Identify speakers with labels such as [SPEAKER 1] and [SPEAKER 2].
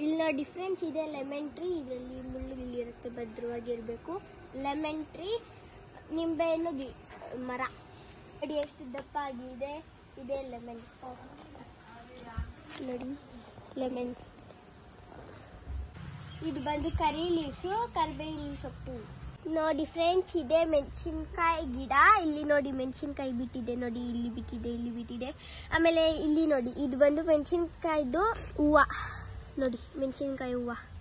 [SPEAKER 1] ಇಲ್ಲ ಡಿಫ್ರೆನ್ಸ್ ಇದೆ lemon tree ಇದರಲ್ಲಿ ಮುಳ್ಳುಗಳು ಇರುತ್ತೆ ಭದ್ರವಾಗಿರಬೇಕು ಲೆಮನ್ ಟ್ರೀ ನಿಂಬೆಹಣ್ಣು ಗಿ ಮರ ನೋಡಿ ಎಷ್ಟು ದಪ್ಪ ಆಗಿದೆ ಇದೆ ಲೆಮನ್ ನೋಡಿ ಲೆಮನ್ ಇದು ಬಂದು ಕರಿ ಲೀವ್ಸು ಕರಿಬೇವಿನ ಸೊಪ್ಪು ನೋಡಿ ಫ್ರೆಂಡ್ಸ್ ಇದೆ ಮೆಣಸಿನ್ಕಾಯಿ ಗಿಡ ಇಲ್ಲಿ ನೋಡಿ ಮೆಣಸಿನ್ಕಾಯಿ ಬಿಟ್ಟಿದೆ ನೋಡಿ ಇಲ್ಲಿ ಬಿಟ್ಟಿದೆ ಇಲ್ಲಿ ಬಿಟ್ಟಿದೆ ಆಮೇಲೆ ಇಲ್ಲಿ ನೋಡಿ ಇದು ಬಂದು ಮೆಣಸಿನ್ಕಾಯ್ದು ಹೂವು ನೋಡಿ ಮೆಣಸಿನ್ಕಾಯಿ ಹೂವು